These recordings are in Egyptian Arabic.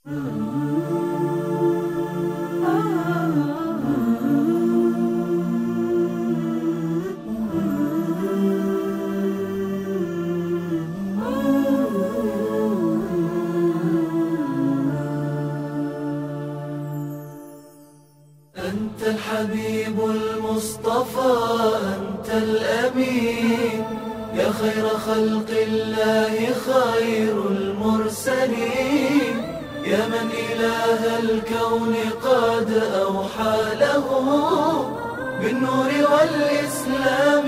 أنت الحبيب المصطفى أنت الأمين يا خير خلق الله خير المرسلين يا من إله الكون قد أوحى له بالنور والإسلام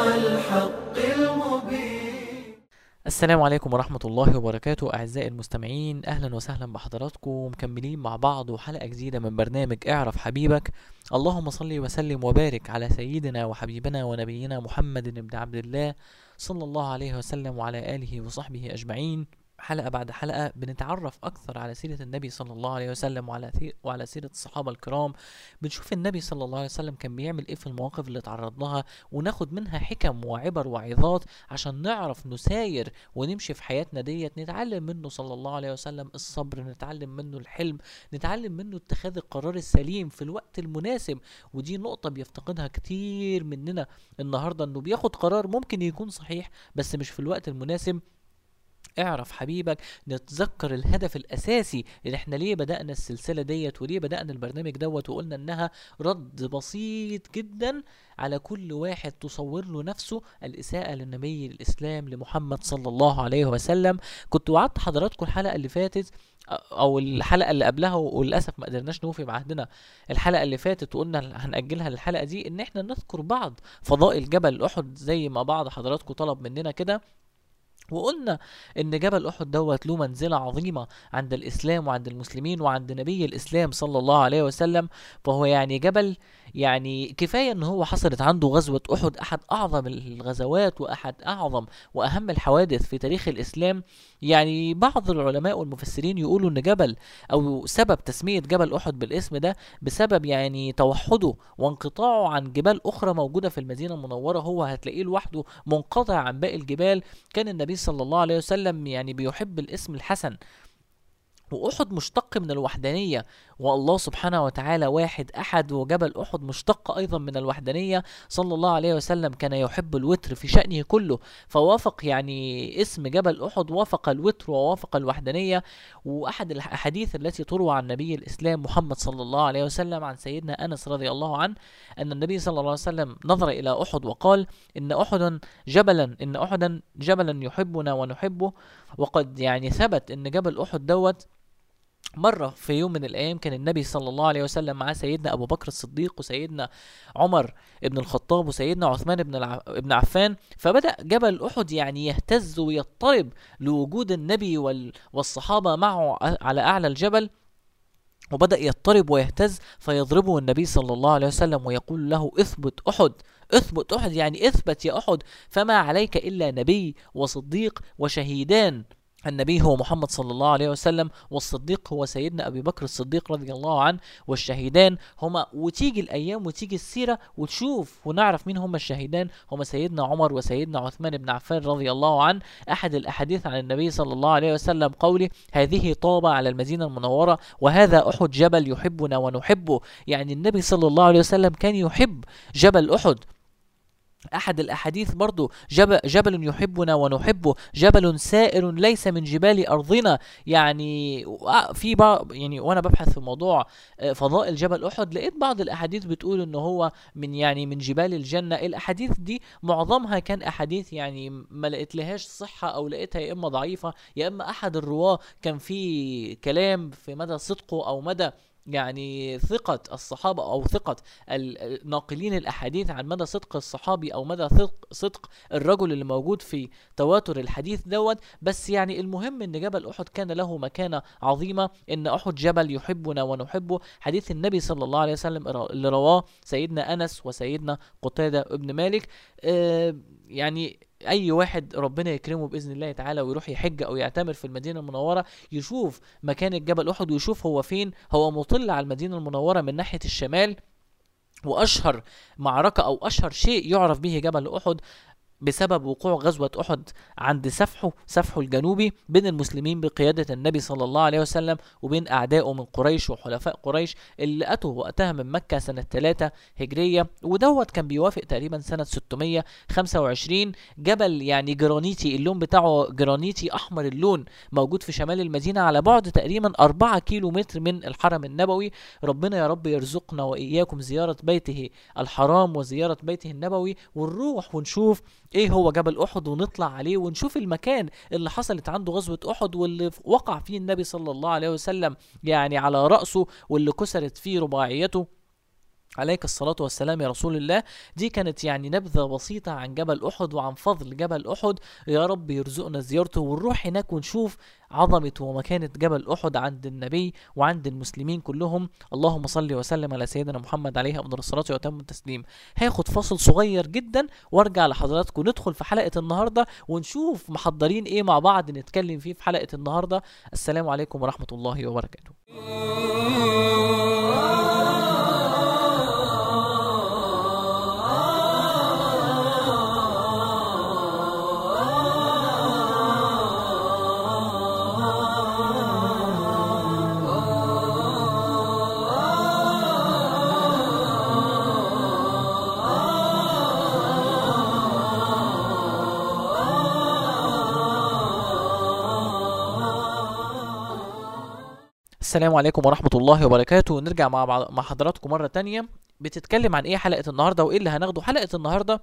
والحق المبين السلام عليكم ورحمة الله وبركاته أعزائي المستمعين أهلا وسهلا بحضراتكم مكملين مع بعض وحلقة جديدة من برنامج اعرف حبيبك اللهم صل وسلم وبارك على سيدنا وحبيبنا ونبينا محمد بن عبد الله صلى الله عليه وسلم وعلى آله وصحبه أجمعين حلقة بعد حلقة بنتعرف أكثر على سيرة النبي صلى الله عليه وسلم وعلى ثي- وعلى سيرة الصحابة الكرام بنشوف النبي صلى الله عليه وسلم كان بيعمل إيه في المواقف اللي اتعرض لها وناخد منها حكم وعبر وعظات عشان نعرف نساير ونمشي في حياتنا ديت نتعلم منه صلى الله عليه وسلم الصبر نتعلم منه الحلم نتعلم منه اتخاذ القرار السليم في الوقت المناسب ودي نقطة بيفتقدها كتير مننا النهاردة انه بياخد قرار ممكن يكون صحيح بس مش في الوقت المناسب اعرف حبيبك نتذكر الهدف الاساسي اللي احنا ليه بدأنا السلسلة ديت وليه بدأنا البرنامج دوت وقلنا انها رد بسيط جدا على كل واحد تصور له نفسه الإساءة للنبي الإسلام لمحمد صلى الله عليه وسلم كنت وعدت حضراتكم الحلقة اللي فاتت أو الحلقة اللي قبلها وللأسف ما قدرناش نوفي بعهدنا الحلقة اللي فاتت وقلنا هنأجلها للحلقة دي إن إحنا نذكر بعض فضائل جبل أحد زي ما بعض حضراتكم طلب مننا كده وقلنا ان جبل احد دوت له منزله عظيمه عند الاسلام وعند المسلمين وعند نبي الاسلام صلى الله عليه وسلم فهو يعني جبل يعني كفايه ان هو حصلت عنده غزوه احد احد اعظم الغزوات واحد اعظم واهم الحوادث في تاريخ الاسلام يعني بعض العلماء والمفسرين يقولوا ان جبل او سبب تسميه جبل احد بالاسم ده بسبب يعني توحده وانقطاعه عن جبال اخرى موجوده في المدينه المنوره هو هتلاقيه لوحده منقطع عن باقي الجبال كان النبي صلى الله عليه وسلم يعني بيحب الاسم الحسن وأحد مشتق من الوحدانية والله سبحانه وتعالى واحد أحد وجبل أحد مشتق أيضا من الوحدانية صلى الله عليه وسلم كان يحب الوتر في شأنه كله فوافق يعني اسم جبل أحد وافق الوتر ووافق الوحدانية وأحد الأحاديث التي تروى عن نبي الإسلام محمد صلى الله عليه وسلم عن سيدنا أنس رضي الله عنه أن النبي صلى الله عليه وسلم نظر إلى أحد وقال إن أحدا جبلا إن أحدا جبلا يحبنا ونحبه وقد يعني ثبت إن جبل أحد دوت مرة في يوم من الأيام كان النبي صلى الله عليه وسلم مع سيدنا أبو بكر الصديق وسيدنا عمر بن الخطاب وسيدنا عثمان بن الع... بن عفان فبدأ جبل أحد يعني يهتز ويضطرب لوجود النبي وال... والصحابة معه على أعلى الجبل وبدأ يضطرب ويهتز فيضربه النبي صلى الله عليه وسلم ويقول له اثبت أحد اثبت أحد يعني اثبت يا أحد فما عليك إلا نبي وصديق وشهيدان النبي هو محمد صلى الله عليه وسلم والصديق هو سيدنا ابي بكر الصديق رضي الله عنه والشهيدان هما وتيجي الايام وتيجي السيره وتشوف ونعرف مين هما الشهيدان هما سيدنا عمر وسيدنا عثمان بن عفان رضي الله عنه احد الاحاديث عن النبي صلى الله عليه وسلم قوله هذه طابه على المدينه المنوره وهذا احد جبل يحبنا ونحبه يعني النبي صلى الله عليه وسلم كان يحب جبل احد أحد الأحاديث برضو جبل, جبل يحبنا ونحبه جبل سائر ليس من جبال أرضنا يعني في بعض يعني وأنا ببحث في موضوع فضائل جبل أحد لقيت بعض الأحاديث بتقول إن هو من يعني من جبال الجنة الأحاديث دي معظمها كان أحاديث يعني ما لقيت لهاش صحة أو لقيتها يا إما ضعيفة يا إما أحد الرواة كان في كلام في مدى صدقه أو مدى يعني ثقة الصحابة أو ثقة الناقلين الأحاديث عن مدى صدق الصحابي أو مدى صدق الرجل اللي موجود في تواتر الحديث دوت بس يعني المهم إن جبل أحد كان له مكانة عظيمة إن أحد جبل يحبنا ونحبه حديث النبي صلى الله عليه وسلم اللي رواه سيدنا أنس وسيدنا قتادة ابن مالك آه يعني اي واحد ربنا يكرمه باذن الله تعالى ويروح يحج او يعتمر في المدينه المنوره يشوف مكان الجبل احد ويشوف هو فين هو مطل على المدينه المنوره من ناحيه الشمال واشهر معركه او اشهر شيء يعرف به جبل احد بسبب وقوع غزوة أحد عند سفحه سفحه الجنوبي بين المسلمين بقيادة النبي صلى الله عليه وسلم وبين أعدائه من قريش وحلفاء قريش اللي أتوا وقتها من مكة سنة 3 هجرية ودوت كان بيوافق تقريبا سنة 625 جبل يعني جرانيتي اللون بتاعه جرانيتي أحمر اللون موجود في شمال المدينة على بعد تقريبا 4 كيلو متر من الحرم النبوي ربنا يا رب يرزقنا وإياكم زيارة بيته الحرام وزيارة بيته النبوي ونروح ونشوف ايه هو جبل احد ونطلع عليه ونشوف المكان اللي حصلت عنده غزوة احد واللي وقع فيه النبي صلى الله عليه وسلم يعني على رأسه واللي كسرت فيه رباعيته عليك الصلاة والسلام يا رسول الله دي كانت يعني نبذة بسيطة عن جبل أحد وعن فضل جبل أحد يا رب يرزقنا زيارته ونروح هناك ونشوف عظمة ومكانة جبل أحد عند النبي وعند المسلمين كلهم اللهم صل وسلم على سيدنا محمد عليه أفضل الصلاة وأتم التسليم هاخد فاصل صغير جدا وارجع لحضراتكم ندخل في حلقة النهاردة ونشوف محضرين ايه مع بعض نتكلم فيه في حلقة النهاردة السلام عليكم ورحمة الله وبركاته السلام عليكم ورحمة الله وبركاته نرجع مع بعض مع حضراتكم مرة تانية بتتكلم عن ايه حلقة النهاردة وايه اللي هناخده حلقة النهاردة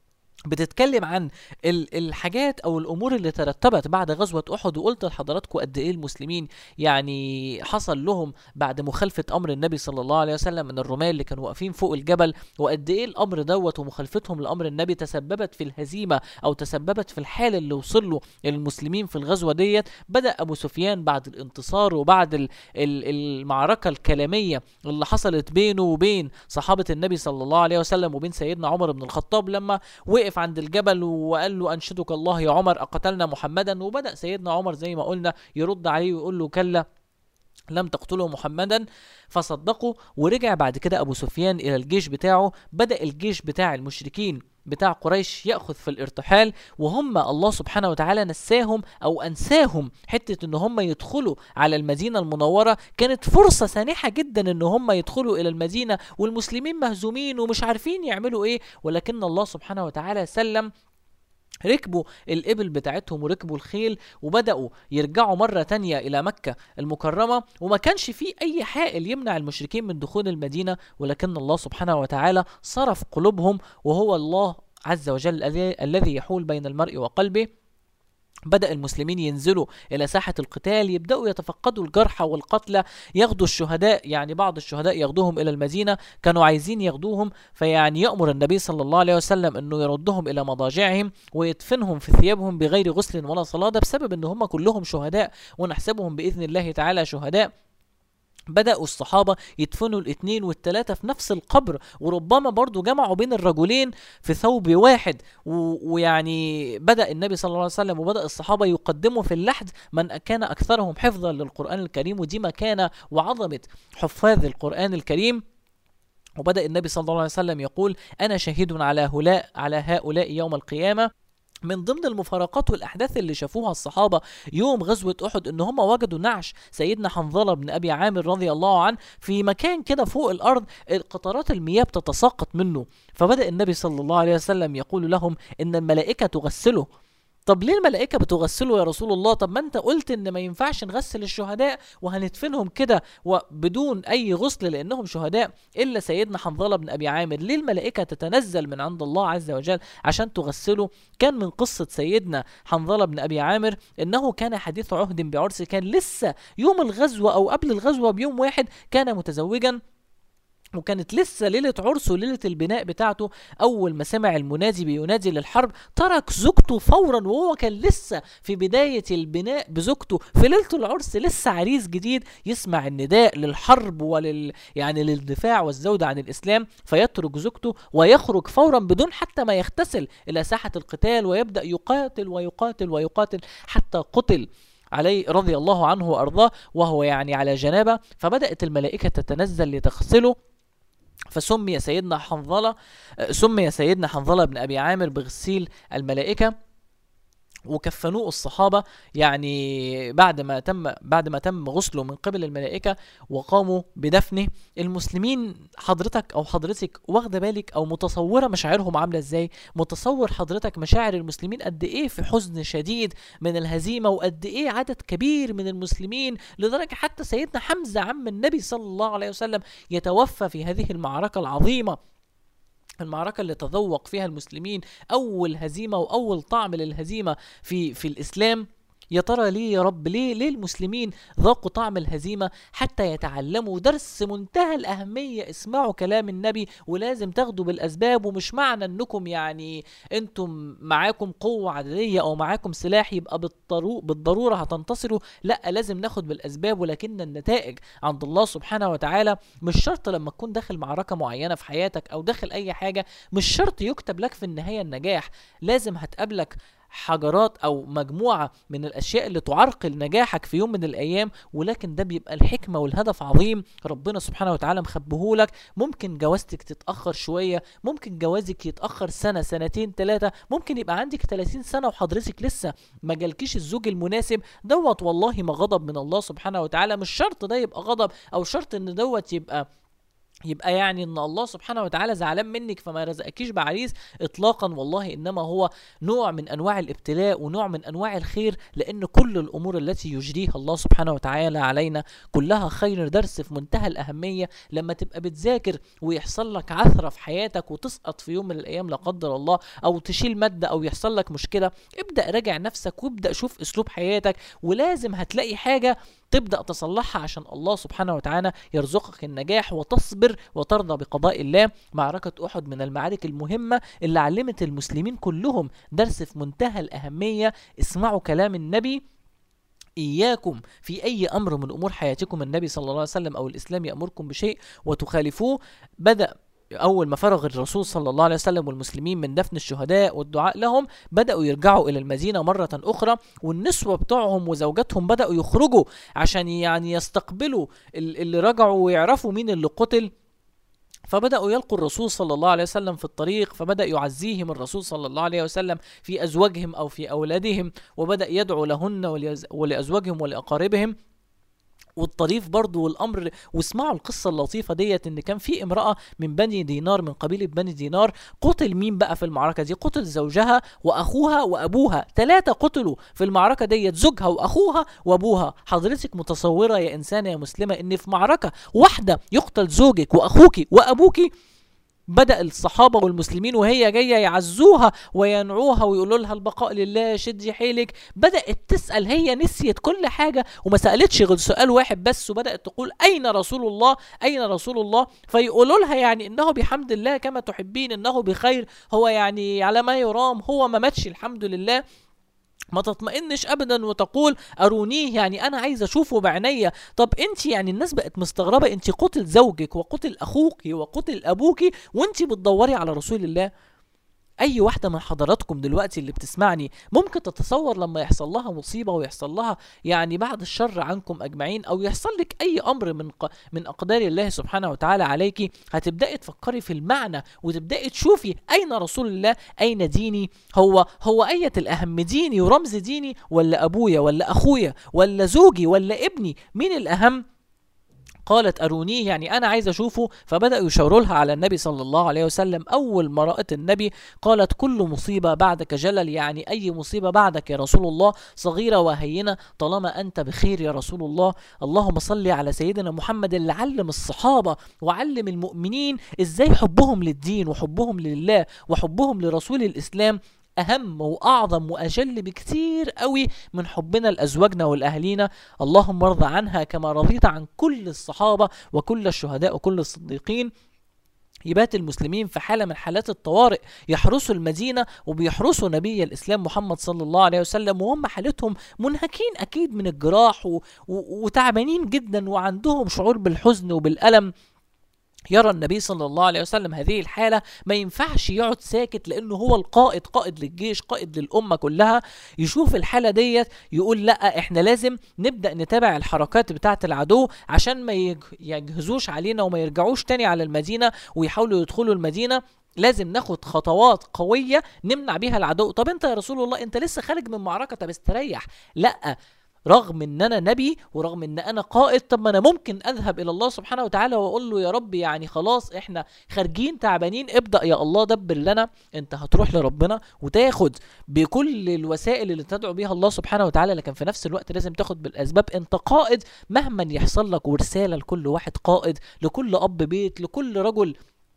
بتتكلم عن ال- الحاجات او الامور اللي ترتبت بعد غزوه احد وقلت لحضراتكم قد ايه المسلمين يعني حصل لهم بعد مخالفه امر النبي صلى الله عليه وسلم من الرمال اللي كانوا واقفين فوق الجبل وقد ايه الامر دوت ومخالفتهم لامر النبي تسببت في الهزيمه او تسببت في الحال اللي وصل له المسلمين في الغزوه ديت بدا ابو سفيان بعد الانتصار وبعد ال- ال- المعركه الكلاميه اللي حصلت بينه وبين صحابه النبي صلى الله عليه وسلم وبين سيدنا عمر بن الخطاب لما وقف عند الجبل وقال له انشدك الله يا عمر اقتلنا محمدا وبدا سيدنا عمر زي ما قلنا يرد عليه ويقول له كلا لم تقتلوا محمدا فصدقوا ورجع بعد كده ابو سفيان الى الجيش بتاعه بدا الجيش بتاع المشركين بتاع قريش ياخذ في الارتحال وهم الله سبحانه وتعالى نساهم او انساهم حته ان هم يدخلوا على المدينه المنوره كانت فرصه سانحه جدا ان هم يدخلوا الى المدينه والمسلمين مهزومين ومش عارفين يعملوا ايه ولكن الله سبحانه وتعالى سلم ركبوا الإبل بتاعتهم وركبوا الخيل وبدأوا يرجعوا مرة تانية إلى مكة المكرمة وما كانش فيه أي حائل يمنع المشركين من دخول المدينة ولكن الله سبحانه وتعالى صرف قلوبهم وهو الله عز وجل الذي- الذي يحول بين المرء وقلبه بدأ المسلمين ينزلوا إلى ساحة القتال يبدأوا يتفقدوا الجرحى والقتلى ياخدوا الشهداء يعني بعض الشهداء ياخدوهم إلى المدينة كانوا عايزين ياخدوهم فيعني يأمر النبي صلى الله عليه وسلم أنه يردهم إلى مضاجعهم ويدفنهم في ثيابهم بغير غسل ولا صلاة ده بسبب أن هم كلهم شهداء ونحسبهم بإذن الله تعالى شهداء بدأوا الصحابة يدفنوا الاثنين والثلاثة في نفس القبر وربما برضو جمعوا بين الرجلين في ثوب واحد و- ويعني بدأ النبي صلى الله عليه وسلم وبدأ الصحابة يقدموا في اللحد من كان أكثرهم حفظا للقرآن الكريم ودي مكانة وعظمة حفاظ القرآن الكريم وبدأ النبي صلى الله عليه وسلم يقول أنا شهيد على هؤلاء على هؤلاء يوم القيامة من ضمن المفارقات والاحداث اللي شافوها الصحابه يوم غزوه احد ان هم وجدوا نعش سيدنا حنظله بن ابي عامر رضي الله عنه في مكان كده فوق الارض قطرات المياه بتتساقط منه فبدا النبي صلى الله عليه وسلم يقول لهم ان الملائكه تغسله طب ليه الملائكة بتغسله يا رسول الله طب ما انت قلت ان ما ينفعش نغسل الشهداء وهندفنهم كده وبدون اي غسل لانهم شهداء الا سيدنا حنظلة بن ابي عامر ليه الملائكة تتنزل من عند الله عز وجل عشان تغسله كان من قصة سيدنا حنظلة بن ابي عامر انه كان حديث عهد بعرس كان لسه يوم الغزوة او قبل الغزوة بيوم واحد كان متزوجا وكانت لسه ليلة عرسه ليلة البناء بتاعته أول ما سمع المنادي بينادي للحرب ترك زوجته فورا وهو كان لسه في بداية البناء بزوجته في ليلة العرس لسه عريس جديد يسمع النداء للحرب ولل يعني للدفاع والزود عن الإسلام فيترك زوجته ويخرج فورا بدون حتى ما يغتسل إلى ساحة القتال ويبدأ يقاتل ويقاتل ويقاتل حتى قتل عليه رضي الله عنه وأرضاه وهو يعني على جنابه فبدأت الملائكة تتنزل لتغسله فسمي سيدنا حنظلة آه، سمي سيدنا حنظلة بن أبي عامر بغسيل الملائكة وكفنوه الصحابة يعني بعد ما تم بعد ما تم غسله من قبل الملائكة وقاموا بدفنه المسلمين حضرتك او حضرتك واخده بالك او متصوره مشاعرهم عامله ازاي متصور حضرتك مشاعر المسلمين قد ايه في حزن شديد من الهزيمه وقد ايه عدد كبير من المسلمين لدرجه حتى سيدنا حمزه عم النبي صلى الله عليه وسلم يتوفى في هذه المعركه العظيمه المعركة اللي تذوق فيها المسلمين أول هزيمة وأول طعم للهزيمة في في الإسلام يا ترى ليه يا رب ليه ليه المسلمين ذاقوا طعم الهزيمة حتى يتعلموا درس منتهى الأهمية اسمعوا كلام النبي ولازم تاخدوا بالأسباب ومش معنى انكم يعني انتم معاكم قوة عددية او معاكم سلاح يبقى بالضرو- بالضرورة هتنتصروا لا لازم ناخد بالأسباب ولكن النتائج عند الله سبحانه وتعالى مش شرط لما تكون داخل معركة معينة في حياتك او داخل اي حاجة مش شرط يكتب لك في النهاية النجاح لازم هتقابلك حجرات او مجموعه من الاشياء اللي تعرقل نجاحك في يوم من الايام ولكن ده بيبقى الحكمه والهدف عظيم ربنا سبحانه وتعالى مخبهولك ممكن جوازتك تتاخر شويه ممكن جوازك يتاخر سنه سنتين ثلاثه ممكن يبقى عندك 30 سنه وحضرتك لسه ما جالكيش الزوج المناسب دوت والله ما غضب من الله سبحانه وتعالى مش شرط ده يبقى غضب او شرط ان دوت يبقى يبقى يعني ان الله سبحانه وتعالى زعلان منك فما رزقكيش بعريس اطلاقا والله انما هو نوع من انواع الابتلاء ونوع من انواع الخير لان كل الامور التي يجريها الله سبحانه وتعالى علينا كلها خير درس في منتهى الاهميه لما تبقى بتذاكر ويحصل لك عثره في حياتك وتسقط في يوم من الايام لا قدر الله او تشيل ماده او يحصل لك مشكله ابدا راجع نفسك وابدا شوف اسلوب حياتك ولازم هتلاقي حاجه تبدا تصلحها عشان الله سبحانه وتعالى يرزقك النجاح وتصبر وترضى بقضاء الله معركه احد من المعارك المهمه اللي علمت المسلمين كلهم درس في منتهى الاهميه اسمعوا كلام النبي إياكم في أي أمر من أمور حياتكم النبي صلى الله عليه وسلم أو الإسلام يأمركم بشيء وتخالفوه بدأ أول ما فرغ الرسول صلى الله عليه وسلم والمسلمين من دفن الشهداء والدعاء لهم بدأوا يرجعوا إلى المدينة مرة أخرى والنسوة بتوعهم وزوجاتهم بدأوا يخرجوا عشان يعني يستقبلوا ال- اللي رجعوا ويعرفوا مين اللي قتل فبدأوا يلقوا الرسول صلى الله عليه وسلم في الطريق فبدأ يعزيهم الرسول صلى الله عليه وسلم في أزواجهم أو في أولادهم وبدأ يدعو لهن وليز- ولأزواجهم ولأقاربهم والطريف برضو والامر واسمعوا القصه اللطيفه ديت ان كان في امراه من بني دينار من قبيله بني دينار قتل مين بقى في المعركه دي قتل زوجها واخوها وابوها ثلاثه قتلوا في المعركه ديت زوجها واخوها وابوها حضرتك متصوره يا انسانه يا مسلمه ان في معركه واحده يقتل زوجك واخوك وابوك بدأ الصحابة والمسلمين وهي جاية يعزوها وينعوها ويقولوا لها البقاء لله شدي حيلك بدأت تسأل هي نسيت كل حاجة وما سألتش غير سؤال واحد بس وبدأت تقول أين رسول الله أين رسول الله فيقولوا لها يعني إنه بحمد الله كما تحبين إنه بخير هو يعني على ما يرام هو ما ماتش الحمد لله ما تطمئنش ابدا وتقول ارونيه يعني انا عايز اشوفه بعينيا طب انت يعني الناس بقت مستغربه انت قتل زوجك وقتل اخوك وقتل ابوك وانت بتدوري على رسول الله اي واحده من حضراتكم دلوقتي اللي بتسمعني ممكن تتصور لما يحصل لها مصيبه ويحصل لها يعني بعد الشر عنكم اجمعين او يحصل لك اي امر من ق... من اقدار الله سبحانه وتعالى عليكي هتبداي تفكري في المعنى وتبداي تشوفي اين رسول الله اين ديني هو هو ايه الاهم ديني ورمز ديني ولا ابويا ولا اخويا ولا زوجي ولا ابني مين الاهم قالت أرونيه يعني أنا عايز أشوفه فبدأوا يشاوروا لها على النبي صلى الله عليه وسلم أول ما رأت النبي قالت كل مصيبة بعدك جلل يعني أي مصيبة بعدك يا رسول الله صغيرة وهينة طالما أنت بخير يا رسول الله اللهم صل على سيدنا محمد اللي علم الصحابة وعلم المؤمنين إزاي حبهم للدين وحبهم لله وحبهم لرسول الإسلام أهم وأعظم وأجل بكتير قوي من حبنا لأزواجنا والأهلينا اللهم ارضى عنها كما رضيت عن كل الصحابة وكل الشهداء وكل الصديقين يبات المسلمين في حالة من حالات الطوارئ يحرسوا المدينة وبيحرسوا نبي الإسلام محمد صلى الله عليه وسلم وهم حالتهم منهكين أكيد من الجراح و... و... وتعبانين جدا وعندهم شعور بالحزن وبالألم يرى النبي صلى الله عليه وسلم هذه الحالة ما ينفعش يقعد ساكت لأنه هو القائد قائد للجيش قائد للأمة كلها يشوف الحالة ديت يقول لا احنا لازم نبدأ نتابع الحركات بتاعة العدو عشان ما يج- يجهزوش علينا وما يرجعوش تاني على المدينة ويحاولوا يدخلوا المدينة لازم ناخد خطوات قوية نمنع بيها العدو طب انت يا رسول الله انت لسه خارج من معركة طب استريح لا رغم ان انا نبي ورغم ان انا قائد طب ما انا ممكن اذهب الى الله سبحانه وتعالى واقول له يا رب يعني خلاص احنا خارجين تعبانين ابدا يا الله دبر لنا انت هتروح لربنا وتاخد بكل الوسائل اللي تدعو بيها الله سبحانه وتعالى لكن في نفس الوقت لازم تاخد بالاسباب انت قائد مهما يحصل لك ورساله لكل واحد قائد لكل اب بيت لكل رجل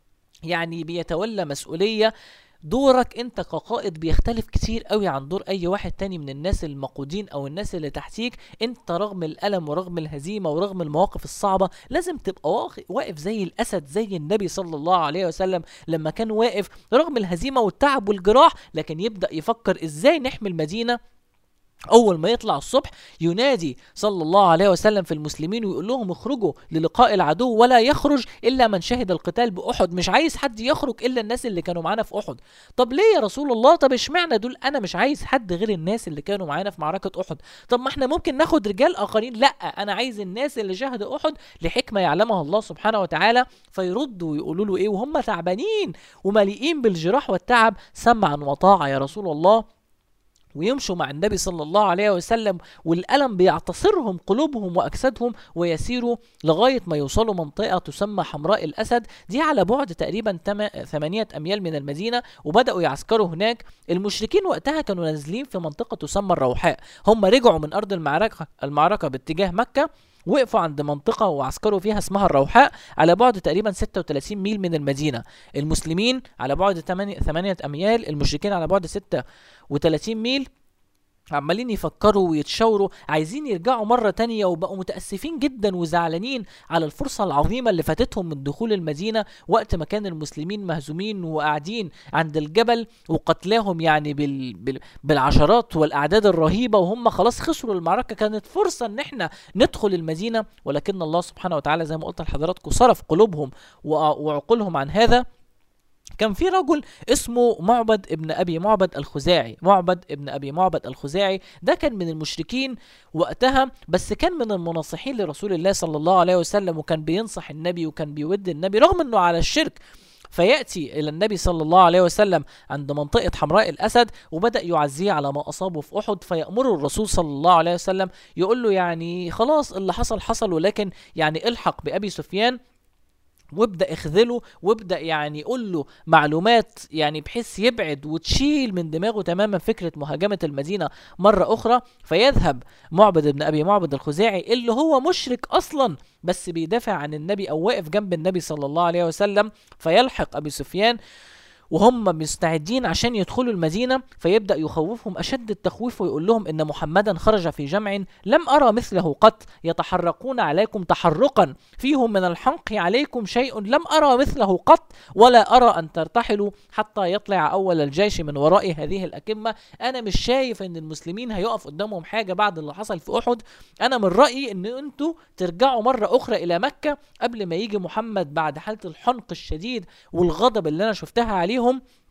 يعني بيتولى مسؤوليه دورك انت كقائد بيختلف كتير قوي عن دور اي واحد تاني من الناس المقودين او الناس اللي تحتيك انت رغم الالم ورغم الهزيمه ورغم المواقف الصعبه لازم تبقى واخ- واقف زي الاسد زي النبي صلى الله عليه وسلم لما كان واقف رغم الهزيمه والتعب والجراح لكن يبدا يفكر ازاي نحمي المدينه اول ما يطلع الصبح ينادي صلى الله عليه وسلم في المسلمين ويقول لهم اخرجوا للقاء العدو ولا يخرج الا من شهد القتال باحد مش عايز حد يخرج الا الناس اللي كانوا معانا في احد طب ليه يا رسول الله طب اشمعنى دول انا مش عايز حد غير الناس اللي كانوا معانا في معركه احد طب ما احنا ممكن ناخد رجال اخرين لا انا عايز الناس اللي شهدوا احد لحكمه يعلمها الله سبحانه وتعالى فيردوا ويقولوا له ايه وهم تعبانين ومليئين بالجراح والتعب سمعا وطاعه يا رسول الله ويمشوا مع النبي صلى الله عليه وسلم والألم بيعتصرهم قلوبهم وأجسادهم ويسيروا لغاية ما يوصلوا منطقة تسمى حمراء الأسد دي على بعد تقريبا تم- ثمانية أميال من المدينة وبدأوا يعسكروا هناك المشركين وقتها كانوا نازلين في منطقة تسمى الروحاء هم رجعوا من أرض المعركة المعركة باتجاه مكة وقفوا عند منطقة وعسكروا فيها اسمها الروحاء على بعد تقريبا 36 ميل من المدينة المسلمين على بعد 8 8 أميال المشركين على بعد 36 ميل عمالين يفكروا ويتشاوروا عايزين يرجعوا مرة تانية وبقوا متأسفين جدا وزعلانين على الفرصة العظيمة اللي فاتتهم من دخول المدينة وقت ما كان المسلمين مهزومين وقاعدين عند الجبل وقتلاهم يعني بال... بال... بالعشرات والأعداد الرهيبة وهم خلاص خسروا المعركة كانت فرصة ان احنا ندخل المدينة ولكن الله سبحانه وتعالى زي ما قلت لحضراتكم صرف قلوبهم وع- وعقولهم عن هذا كان في رجل اسمه معبد ابن ابي معبد الخزاعي معبد ابن ابي معبد الخزاعي ده كان من المشركين وقتها بس كان من المناصحين لرسول الله صلى الله عليه وسلم وكان بينصح النبي وكان بيود النبي رغم انه على الشرك فياتي الى النبي صلى الله عليه وسلم عند منطقه حمراء الاسد وبدا يعزيه على ما اصابه في احد فيامره الرسول صلى الله عليه وسلم يقول له يعني خلاص اللي حصل حصل ولكن يعني الحق بابي سفيان وابدا اخذله وابدا يعني قول له معلومات يعني بحيث يبعد وتشيل من دماغه تماما فكره مهاجمه المدينه مره اخرى فيذهب معبد ابن ابي معبد الخزاعي اللي هو مشرك اصلا بس بيدافع عن النبي او واقف جنب النبي صلى الله عليه وسلم فيلحق ابي سفيان وهم مستعدين عشان يدخلوا المدينة فيبدأ يخوفهم أشد التخويف ويقول لهم إن محمدا خرج في جمع لم أرى مثله قط يتحرقون عليكم تحرقا فيهم من الحنق عليكم شيء لم أرى مثله قط ولا أرى أن ترتحلوا حتى يطلع أول الجيش من وراء هذه الأكمة أنا مش شايف إن المسلمين هيقف قدامهم حاجة بعد اللي حصل في أحد أنا من رأيي إن أنتوا ترجعوا مرة أخرى إلى مكة قبل ما يجي محمد بعد حالة الحنق الشديد والغضب اللي أنا شفتها عليهم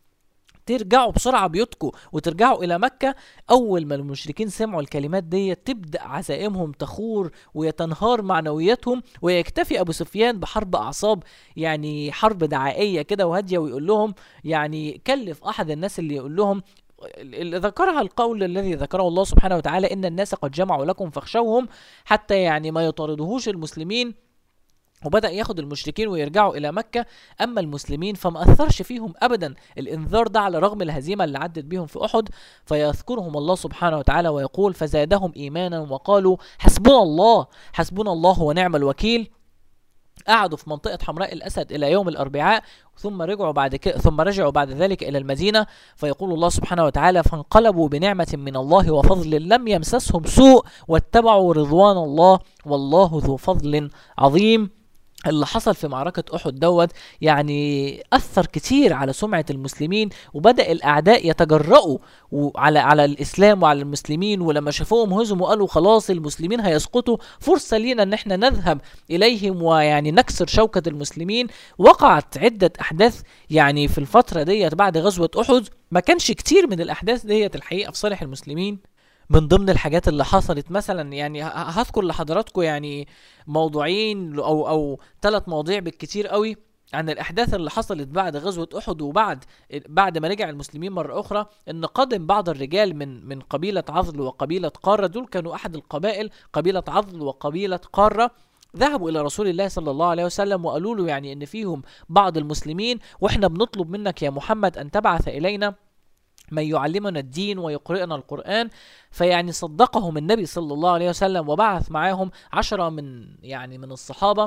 ترجعوا بسرعة بيوتكم وترجعوا إلى مكة أول ما المشركين سمعوا الكلمات دي تبدأ عزائمهم تخور ويتنهار معنوياتهم ويكتفي أبو سفيان بحرب أعصاب يعني حرب دعائية كده وهادية ويقول لهم يعني كلف أحد الناس اللي يقول لهم اللي ذكرها القول الذي ذكره الله سبحانه وتعالى إن الناس قد جمعوا لكم فاخشوهم حتى يعني ما يطاردهوش المسلمين وبدأ ياخد المشركين ويرجعوا إلى مكة أما المسلمين فما أثرش فيهم أبدا الإنذار ده على رغم الهزيمة اللي عدت بيهم في أحد فيذكرهم الله سبحانه وتعالى ويقول فزادهم إيمانا وقالوا حسبنا الله حسبنا الله ونعم الوكيل قعدوا في منطقة حمراء الأسد إلى يوم الأربعاء ثم رجعوا بعد كده ثم رجعوا بعد ذلك إلى المدينة فيقول الله سبحانه وتعالى فانقلبوا بنعمة من الله وفضل لم يمسسهم سوء واتبعوا رضوان الله والله ذو فضل عظيم اللي حصل في معركة أحد دوت يعني أثر كتير على سمعة المسلمين وبدأ الأعداء يتجرؤوا على على الإسلام وعلى المسلمين ولما شافوهم هزموا قالوا خلاص المسلمين هيسقطوا فرصة لينا إن احنا نذهب إليهم ويعني نكسر شوكة المسلمين وقعت عدة أحداث يعني في الفترة ديت بعد غزوة أحد ما كانش كتير من الأحداث ديت الحقيقة في صالح المسلمين من ضمن الحاجات اللي حصلت مثلا يعني ه- هذكر لحضراتكم يعني موضوعين او او ثلاث مواضيع بالكتير قوي عن الاحداث اللي حصلت بعد غزوه احد وبعد بعد ما رجع المسلمين مره اخرى ان قدم بعض الرجال من من قبيله عضل وقبيله قاره دول كانوا احد القبائل قبيله عضل وقبيله قاره ذهبوا الى رسول الله صلى الله عليه وسلم وقالوا له يعني ان فيهم بعض المسلمين واحنا بنطلب منك يا محمد ان تبعث الينا من يعلمنا الدين ويقرئنا القرآن فيعني صدقهم النبي صلى الله عليه وسلم وبعث معاهم عشرة من يعني من الصحابة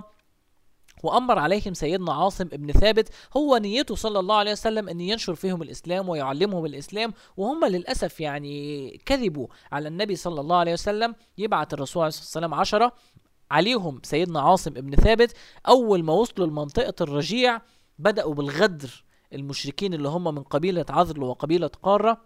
وأمر عليهم سيدنا عاصم ابن ثابت هو نيته صلى الله عليه وسلم أن ينشر فيهم الإسلام ويعلمهم الإسلام وهم للأسف يعني كذبوا على النبي صلى الله عليه وسلم يبعت الرسول عليه الصلاة والسلام عشرة عليهم سيدنا عاصم ابن ثابت أول ما وصلوا لمنطقة الرجيع بدأوا بالغدر المشركين اللي هم من قبيلة عذل وقبيلة قارة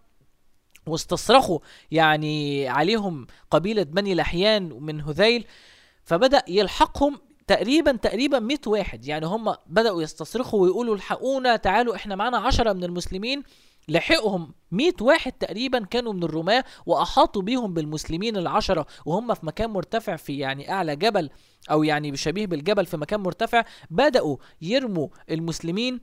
واستصرخوا يعني عليهم قبيلة بني لحيان من هذيل فبدأ يلحقهم تقريبا تقريبا 100 واحد يعني هم بدأوا يستصرخوا ويقولوا الحقونا تعالوا احنا معانا عشرة من المسلمين لحقهم 100 واحد تقريبا كانوا من الرماة وأحاطوا بيهم بالمسلمين العشرة وهم في مكان مرتفع في يعني أعلى جبل أو يعني شبيه بالجبل في مكان مرتفع بدأوا يرموا المسلمين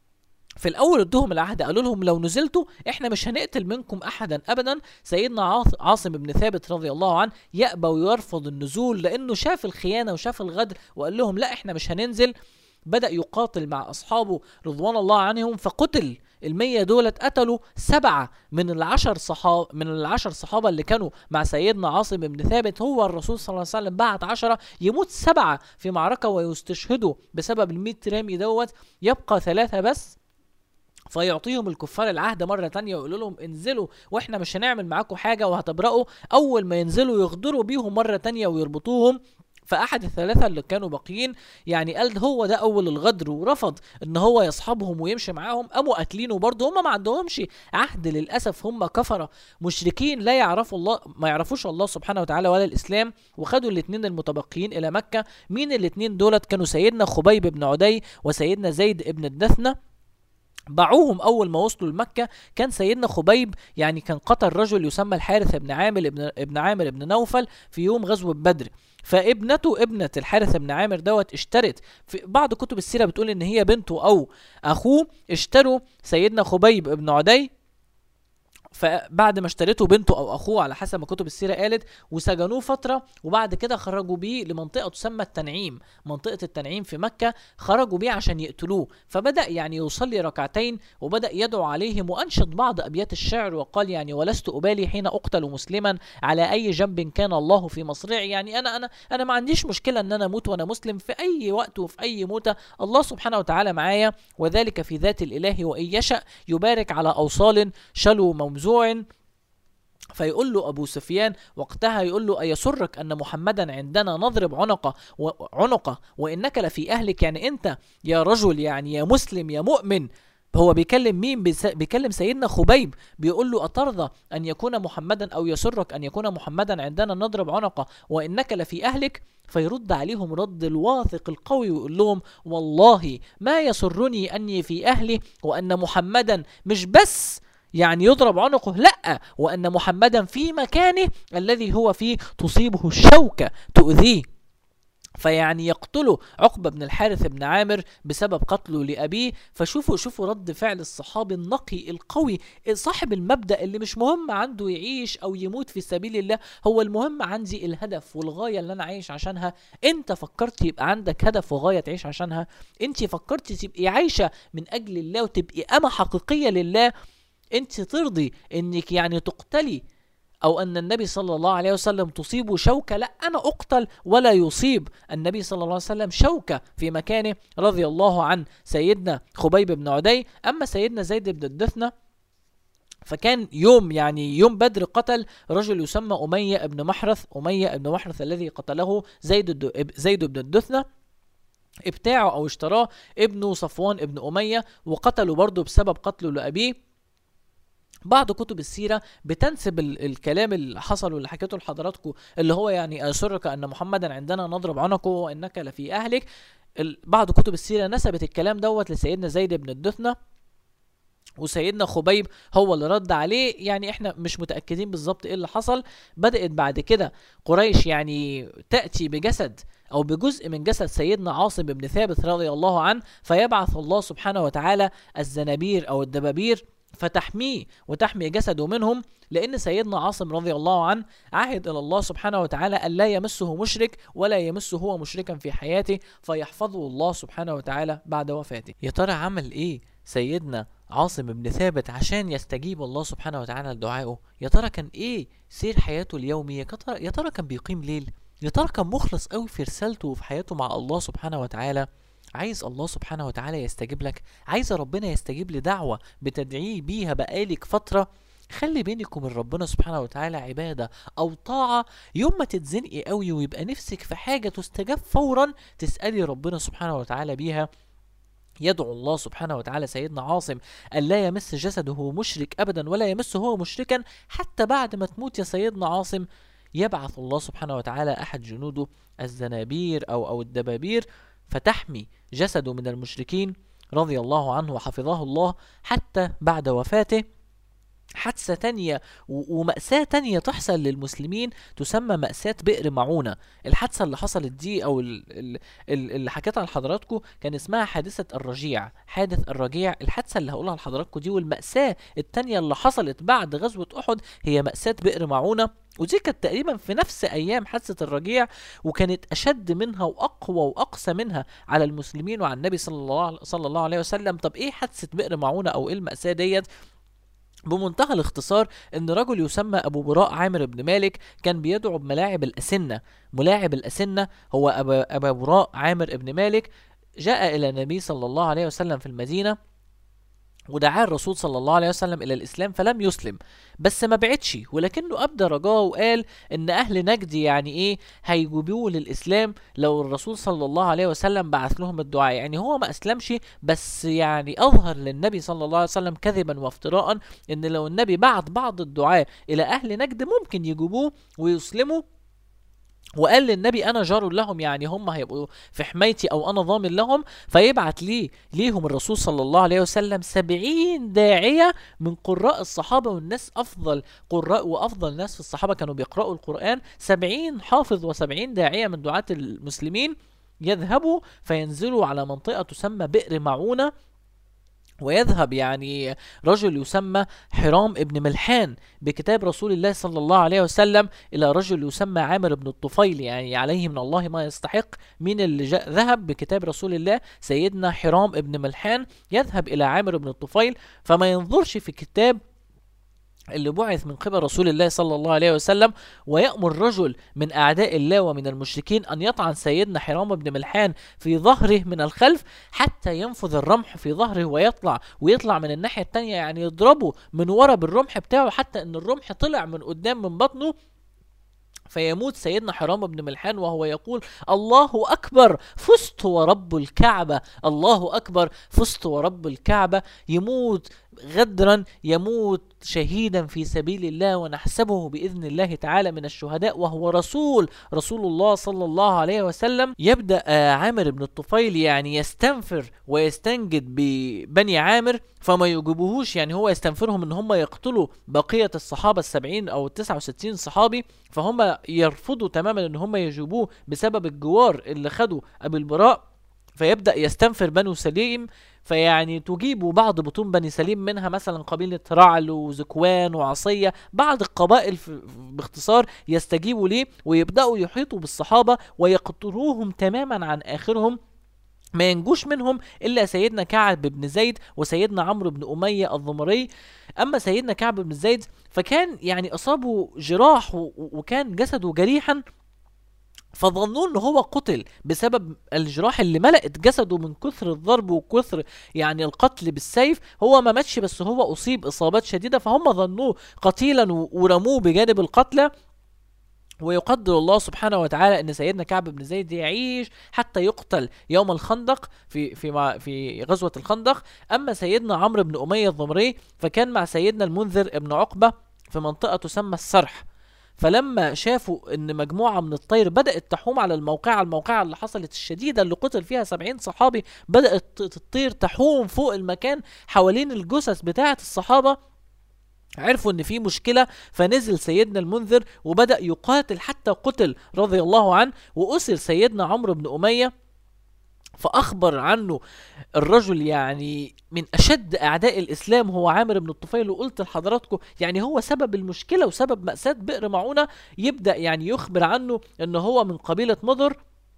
في الاول ادوهم العهد قالوا لهم لو نزلتوا احنا مش هنقتل منكم احدا ابدا سيدنا عاص- عاصم بن ثابت رضي الله عنه يأبى ويرفض النزول لانه شاف الخيانه وشاف الغدر وقال لهم لا احنا مش هننزل بدأ يقاتل مع أصحابه رضوان الله عنهم فقتل المية دولت قتلوا سبعة من العشر صحابة من العشر صحابة اللي كانوا مع سيدنا عاصم بن ثابت هو الرسول صلى الله عليه وسلم بعت عشرة يموت سبعة في معركة ويستشهدوا بسبب الميت رامي دوت يبقى ثلاثة بس فيعطيهم الكفار العهد مرة تانية ويقولوا لهم انزلوا واحنا مش هنعمل معاكم حاجة وهتبرأوا أول ما ينزلوا يغدروا بيهم مرة تانية ويربطوهم فأحد الثلاثة اللي كانوا باقيين يعني قال هو ده أول الغدر ورفض إن هو يصحبهم ويمشي معاهم قاموا قاتلينه برضه هم ما عندهمش عهد للأسف هم كفرة مشركين لا يعرفوا الله ما يعرفوش الله سبحانه وتعالى ولا الإسلام وخدوا الاثنين المتبقيين إلى مكة مين الاثنين دولت كانوا سيدنا خبيب بن عدي وسيدنا زيد بن الدثنة باعوهم اول ما وصلوا لمكه كان سيدنا خبيب يعني كان قتل رجل يسمى الحارث بن عامر ابن ابن عامر بن نوفل في يوم غزوه بدر فابنته ابنه الحارث بن عامر دوت اشترت في بعض كتب السيره بتقول ان هي بنته او اخوه اشتروا سيدنا خبيب بن عدي فبعد ما اشترته بنته او اخوه على حسب ما كتب السيره قالت وسجنوه فتره وبعد كده خرجوا بيه لمنطقه تسمى التنعيم منطقه التنعيم في مكه خرجوا بيه عشان يقتلوه فبدا يعني يصلي ركعتين وبدا يدعو عليهم وانشد بعض ابيات الشعر وقال يعني ولست ابالي حين اقتل مسلما على اي جنب كان الله في مصرعي يعني انا انا انا ما عنديش مشكله ان انا اموت وانا مسلم في اي وقت وفي اي موته الله سبحانه وتعالى معايا وذلك في ذات الاله وان يشاء يبارك على اوصال شلو موزوع فيقول له ابو سفيان وقتها يقول له ايسرك ان محمدا عندنا نضرب عنقه وعنقه وانك لفي اهلك يعني انت يا رجل يعني يا مسلم يا مؤمن هو بيكلم مين بيس- بيكلم سيدنا خبيب بيقول له أترضى أن يكون محمدا أو يسرك أن يكون محمدا عندنا نضرب عنقه وإنك لفي أهلك فيرد عليهم رد الواثق القوي ويقول لهم والله ما يسرني أني في أهلي وأن محمدا مش بس يعني يضرب عنقه لا وأن محمدا في مكانه الذي هو فيه تصيبه الشوكة تؤذيه فيعني يقتله عقبة بن الحارث بن عامر بسبب قتله لأبيه فشوفوا شوفوا رد فعل الصحابي النقي القوي صاحب المبدأ اللي مش مهم عنده يعيش أو يموت في سبيل الله هو المهم عندي الهدف والغاية اللي أنا عايش عشانها أنت فكرت يبقى عندك هدف وغاية تعيش عشانها أنت فكرت تبقي عايشة من أجل الله وتبقي أمة حقيقية لله أنت ترضي أنك يعني تقتلي أو أن النبي صلى الله عليه وسلم تصيب شوكة لا أنا أقتل ولا يصيب النبي صلى الله عليه وسلم شوكة في مكانه رضي الله عن سيدنا خبيب بن عدي أما سيدنا زيد بن الدثنة فكان يوم يعني يوم بدر قتل رجل يسمى أمية بن محرث أمية بن محرث الذي قتله زيد الد- زيد بن الدثنة ابتاعه او اشتراه ابنه صفوان ابن اميه وقتله برضه بسبب قتله لابيه بعض كتب السيره بتنسب ال- الكلام اللي حصل واللي حكيته لحضراتكم اللي هو يعني اسرك ان محمدا عندنا نضرب عنقه وانك لفي اهلك ال- بعض كتب السيره نسبت الكلام دوت لسيدنا زيد بن الدثنه وسيدنا خبيب هو اللي رد عليه يعني احنا مش متاكدين بالظبط ايه اللي حصل بدات بعد كده قريش يعني تاتي بجسد او بجزء من جسد سيدنا عاصم بن ثابت رضي الله عنه فيبعث الله سبحانه وتعالى الزنابير او الدبابير فتحميه وتحمي جسده منهم لان سيدنا عاصم رضي الله عنه عهد الى الله سبحانه وتعالى ان لا يمسه مشرك ولا يمسه هو مشركا في حياته فيحفظه الله سبحانه وتعالى بعد وفاته يا ترى عمل ايه سيدنا عاصم بن ثابت عشان يستجيب الله سبحانه وتعالى لدعائه يا ترى كان ايه سير حياته اليومي يا ترى يا ترى كان بيقيم ليل يا ترى كان مخلص قوي في رسالته وفي حياته مع الله سبحانه وتعالى عايز الله سبحانه وتعالى يستجيب لك عايز ربنا يستجيب لدعوة بتدعيه بيها بقالك فترة خلي بينك وبين ربنا سبحانه وتعالى عبادة أو طاعة يوم ما تتزنقي قوي ويبقى نفسك في حاجة تستجاب فورا تسألي ربنا سبحانه وتعالى بيها يدعو الله سبحانه وتعالى سيدنا عاصم أن لا يمس جسده مشرك أبدا ولا يمس هو مشركا حتى بعد ما تموت يا سيدنا عاصم يبعث الله سبحانه وتعالى أحد جنوده الزنابير أو أو الدبابير فتحمي جسده من المشركين رضي الله عنه وحفظه الله حتى بعد وفاته حادثة تانية و- ومأساة تانية تحصل للمسلمين تسمى مأساة بئر معونة الحادثة اللي حصلت دي أو ال- ال- ال- اللي حكيتها لحضراتكم كان اسمها حادثة الرجيع حادث الرجيع الحادثة اللي هقولها لحضراتكم دي والمأساة التانية اللي حصلت بعد غزوة أحد هي مأساة بئر معونة ودي كانت تقريبا في نفس أيام حادثة الرجيع وكانت أشد منها وأقوى وأقسى منها على المسلمين وعلى النبي صلى الله صلى الله عليه وسلم طب إيه حادثة بئر معونة أو إيه المأساة ديت بمنتهى الاختصار ان رجل يسمى ابو براء عامر بن مالك كان بيدعو بملاعب الاسنه ملاعب الاسنه هو ابا ابا براء عامر بن مالك جاء الى النبي صلى الله عليه وسلم في المدينه ودعاه الرسول صلى الله عليه وسلم الى الاسلام فلم يسلم بس ما بعدش ولكنه ابدى رجاه وقال ان اهل نجد يعني ايه هيجيبوه للاسلام لو الرسول صلى الله عليه وسلم بعث لهم الدعاء يعني هو ما اسلمش بس يعني اظهر للنبي صلى الله عليه وسلم كذبا وافتراء ان لو النبي بعت بعض الدعاء الى اهل نجد ممكن يجيبوه ويسلموا وقال للنبي انا جار لهم يعني هم هيبقوا في حمايتي او انا ضامن لهم فيبعت لي ليهم الرسول صلى الله عليه وسلم سبعين داعية من قراء الصحابة والناس افضل قراء وافضل ناس في الصحابة كانوا بيقرأوا القرآن سبعين حافظ وسبعين داعية من دعاة المسلمين يذهبوا فينزلوا على منطقة تسمى بئر معونة ويذهب يعني رجل يسمى حرام ابن ملحان بكتاب رسول الله صلى الله عليه وسلم إلى رجل يسمى عامر بن الطفيل يعني عليه من الله ما يستحق مين اللي جاء ذهب بكتاب رسول الله سيدنا حرام ابن ملحان يذهب إلى عامر بن الطفيل فما ينظرش في كتاب اللي بعث من قبل رسول الله صلى الله عليه وسلم ويأمر رجل من أعداء الله ومن المشركين أن يطعن سيدنا حرام بن ملحان في ظهره من الخلف حتى ينفذ الرمح في ظهره ويطلع ويطلع من الناحية التانية يعني يضربه من ورا بالرمح بتاعه حتى أن الرمح طلع من قدام من بطنه فيموت سيدنا حرام بن ملحان وهو يقول الله أكبر فزت ورب الكعبة الله أكبر فزت ورب الكعبة يموت غدرا يموت شهيدا في سبيل الله ونحسبه باذن الله تعالى من الشهداء وهو رسول رسول الله صلى الله عليه وسلم يبدا آه، عامر بن الطفيل يعني يستنفر ويستنجد ببني عامر فما يجيبوهوش يعني هو يستنفرهم ان هم يقتلوا بقيه الصحابه السبعين او التسعة وستين صحابي فهم يرفضوا تماما ان هم يجيبوه بسبب الجوار اللي خدوا ابي البراء فيبدا يستنفر بنو سليم فيعني تجيب بعض بطون بني سليم منها مثلا قبيلة رعل وزكوان وعصية بعض القبائل في باختصار يستجيبوا ليه ويبدأوا يحيطوا بالصحابة ويقتلوهم تماما عن آخرهم ما ينجوش منهم إلا سيدنا كعب بن زيد وسيدنا عمرو بن أمية الضمري أما سيدنا كعب بن زيد فكان يعني أصابه جراح و- وكان جسده جريحا فظنوا ان هو قتل بسبب الجراح اللي ملأت جسده من كثر الضرب وكثر يعني القتل بالسيف هو ما ماتش بس هو اصيب اصابات شديده فهم ظنوه قتيلا و- ورموه بجانب القتلى ويقدر الله سبحانه وتعالى ان سيدنا كعب بن زيد يعيش حتى يقتل يوم الخندق في في مع في غزوه الخندق اما سيدنا عمرو بن اميه الضمري فكان مع سيدنا المنذر بن عقبه في منطقه تسمى السرح فلما شافوا ان مجموعه من الطير بدات تحوم على الموقعه الموقعه اللي حصلت الشديده اللي قتل فيها 70 صحابي بدات الطير تحوم فوق المكان حوالين الجثث بتاعه الصحابه عرفوا ان في مشكله فنزل سيدنا المنذر وبدا يقاتل حتى قتل رضي الله عنه واسر سيدنا عمرو بن اميه فاخبر عنه الرجل يعني من اشد اعداء الاسلام هو عامر بن الطفيل وقلت لحضراتكم يعني هو سبب المشكله وسبب ماساه بئر معونه يبدا يعني يخبر عنه ان هو من قبيله مضر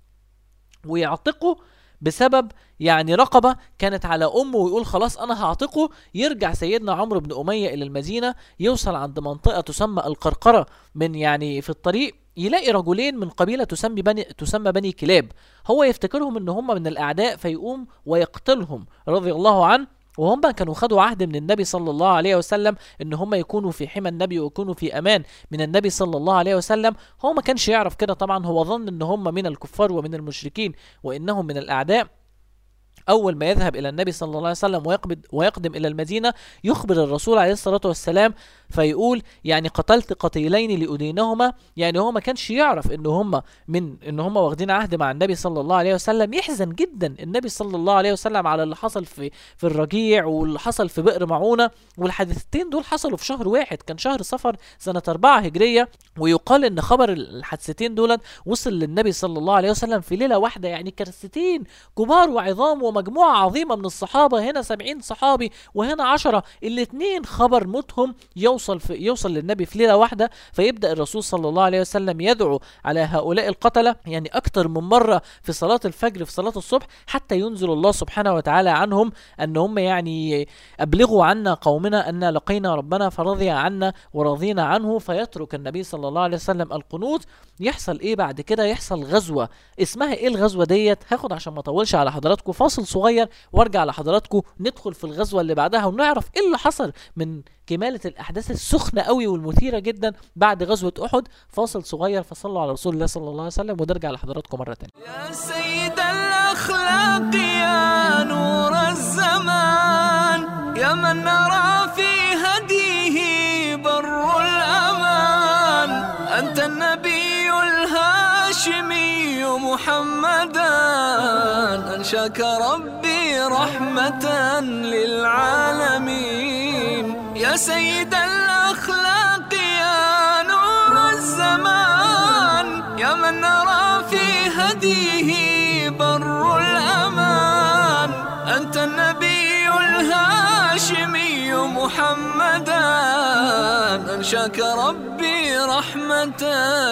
ويعتقه بسبب يعني رقبه كانت على امه ويقول خلاص انا هعتقه يرجع سيدنا عمرو بن اميه الى المدينه يوصل عند منطقه تسمى القرقره من يعني في الطريق يلاقي رجلين من قبيله تسمي بني تسمى بني كلاب هو يفتكرهم ان هم من الاعداء فيقوم ويقتلهم رضي الله عنه وهم كانوا خدوا عهد من النبي صلى الله عليه وسلم ان هم يكونوا في حمى النبي ويكونوا في امان من النبي صلى الله عليه وسلم هو ما كانش يعرف كده طبعا هو ظن ان هم من الكفار ومن المشركين وانهم من الاعداء أول ما يذهب إلى النبي صلى الله عليه وسلم ويقبض ويقدم إلى المدينة يخبر الرسول عليه الصلاة والسلام فيقول يعني قتلت قتيلين لأدينهما يعني هو ما كانش يعرف إن هم من إن هم واخدين عهد مع النبي صلى الله عليه وسلم يحزن جدا النبي صلى الله عليه وسلم على اللي حصل في في الرجيع واللي حصل في بئر معونة والحادثتين دول حصلوا في شهر واحد كان شهر صفر سنة أربعة هجرية ويقال إن خبر الحادثتين دول وصل للنبي صلى الله عليه وسلم في ليلة واحدة يعني كارثتين كبار وعظام ومجموعة عظيمة من الصحابة هنا سبعين صحابي وهنا عشرة الاتنين خبر موتهم يوصل في يوصل للنبي في ليلة واحدة فيبدأ الرسول صلى الله عليه وسلم يدعو على هؤلاء القتلة يعني أكتر من مرة في صلاة الفجر في صلاة الصبح حتى ينزل الله سبحانه وتعالى عنهم أن هم يعني أبلغوا عنا قومنا أن لقينا ربنا فرضي عنا ورضينا عنه فيترك النبي صلى الله عليه وسلم القنوت يحصل ايه بعد كده يحصل غزوة اسمها ايه الغزوة ديت هاخد عشان ما اطولش على حضراتكم فاصل صغير وارجع لحضراتكم ندخل في الغزوة اللي بعدها ونعرف ايه اللي حصل من كمالة الاحداث السخنة قوي والمثيرة جدا بعد غزوة احد فاصل صغير فصلوا على رسول الله صلى الله عليه وسلم ونرجع لحضراتكم مرة تانية يا سيد الأخلاق يا نور الزمان يا من نرى في هديه بر الأمان أنت النبي الهاشمي محمدا أنشاك ربي رحمة للعالمين يا سيد الأخلاق يا نور الزمان يا من نرى في هديه بر الأمان أنت النبي الهاشمي محمدا أنشاك ربي رحمة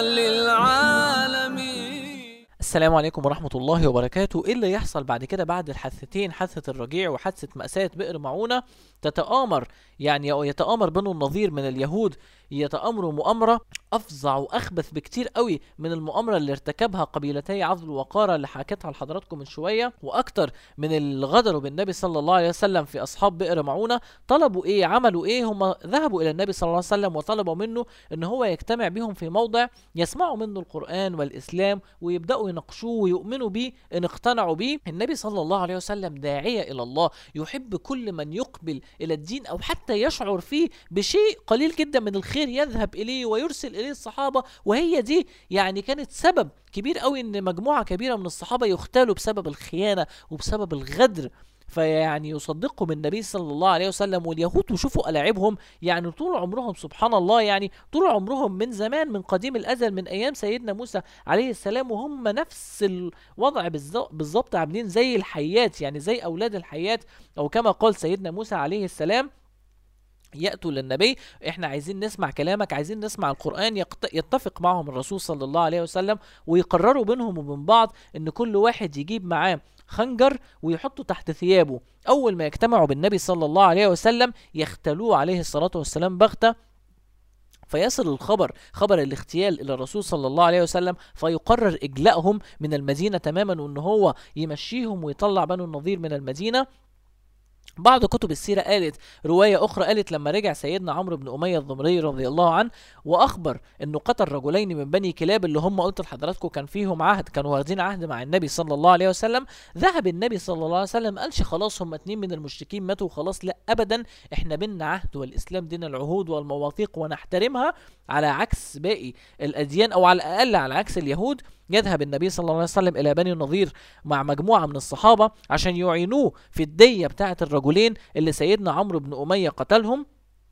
للعالمين السلام عليكم ورحمة الله وبركاته ايه اللي يحصل بعد كده بعد الحادثتين حادثة الرجيع وحادثة مأساة بئر معونة تتآمر يعني أو يتآمر بنو النظير من اليهود يتآمروا مؤامرة أفظع وأخبث بكتير قوي من المؤامرة اللي ارتكبها قبيلتي عضل وقارة اللي حكيتها لحضراتكم من شوية وأكتر من اللي غدروا بالنبي صلى الله عليه وسلم في أصحاب بئر معونة طلبوا إيه عملوا إيه هم ذهبوا إلى النبي صلى الله عليه وسلم وطلبوا منه إن هو يجتمع بهم في موضع يسمعوا منه القرآن والإسلام ويبدأوا يناقشوه ويؤمنوا بيه إن اقتنعوا بيه النبي صلى الله عليه وسلم داعية إلى الله يحب كل من يقبل إلى الدين أو حتى يشعر فيه بشيء قليل جدا من الخير يذهب إليه ويرسل إليه الصحابة وهي دي يعني كانت سبب كبير قوي إن مجموعة كبيرة من الصحابة يختالوا بسبب الخيانة وبسبب الغدر فيعني يصدقهم النبي صلى الله عليه وسلم واليهود وشوفوا ألاعبهم يعني طول عمرهم سبحان الله يعني طول عمرهم من زمان من قديم الأزل من أيام سيدنا موسى عليه السلام وهم نفس الوضع بالظ- بالظبط عاملين زي الحيات يعني زي أولاد الحيات أو كما قال سيدنا موسى عليه السلام يأتوا للنبي احنا عايزين نسمع كلامك عايزين نسمع القرآن يقت... يتفق معهم الرسول صلى الله عليه وسلم ويقرروا بينهم وبين بعض ان كل واحد يجيب معاه خنجر ويحطه تحت ثيابه اول ما يجتمعوا بالنبي صلى الله عليه وسلم يختلوه عليه الصلاة والسلام بغتة فيصل الخبر خبر الاغتيال الى الرسول صلى الله عليه وسلم فيقرر اجلائهم من المدينه تماما وان هو يمشيهم ويطلع بنو النضير من المدينه بعض كتب السيرة قالت رواية أخرى قالت لما رجع سيدنا عمرو بن أمية الضمري رضي الله عنه وأخبر إنه قتل رجلين من بني كلاب اللي هم قلت لحضراتكم كان فيهم عهد كانوا واخدين عهد مع النبي صلى الله عليه وسلم ذهب النبي صلى الله عليه وسلم قالش خلاص هم اتنين من المشركين ماتوا خلاص لا أبدا إحنا بينا عهد والإسلام دين العهود والمواثيق ونحترمها على عكس باقي الأديان أو على الأقل على عكس اليهود يذهب النبي صلى الله عليه وسلم إلى بني النضير مع مجموعة من الصحابة عشان يعينوه في الدية بتاعة الرجلين اللي سيدنا عمرو بن أمية قتلهم